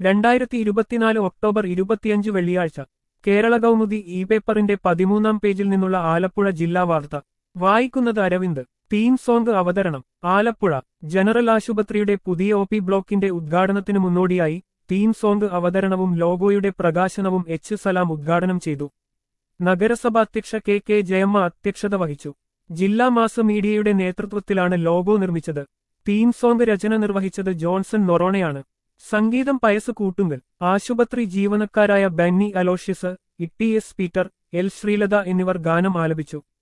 രണ്ടായിരത്തി ഇരുപത്തിനാല് ഒക്ടോബർ ഇരുപത്തിയഞ്ച് വെള്ളിയാഴ്ച കേരള കൗമുദി ഇ പേപ്പറിന്റെ പതിമൂന്നാം പേജിൽ നിന്നുള്ള ആലപ്പുഴ ജില്ലാ വാർത്ത വായിക്കുന്നത് അരവിന്ദ് തീം സോങ് അവതരണം ആലപ്പുഴ ജനറൽ ആശുപത്രിയുടെ പുതിയ ഒ പി ബ്ലോക്കിന്റെ ഉദ്ഘാടനത്തിനു മുന്നോടിയായി തീം സോങ് അവതരണവും ലോഗോയുടെ പ്രകാശനവും എച്ച് സലാം ഉദ്ഘാടനം ചെയ്തു നഗരസഭ അധ്യക്ഷ കെ കെ ജയമ്മ അധ്യക്ഷത വഹിച്ചു ജില്ലാ മാസ മീഡിയയുടെ നേതൃത്വത്തിലാണ് ലോഗോ നിർമ്മിച്ചത് തീം സോങ് രചന നിർവഹിച്ചത് ജോൺസൺ നൊറോണയാണ് സംഗീതം പയസ് കൂട്ടുങ്കൽ ആശുപത്രി ജീവനക്കാരായ Benny Aloysius E T S Peter L Sreelatha എന്നിവർ ഗാനം ആലപിച്ചു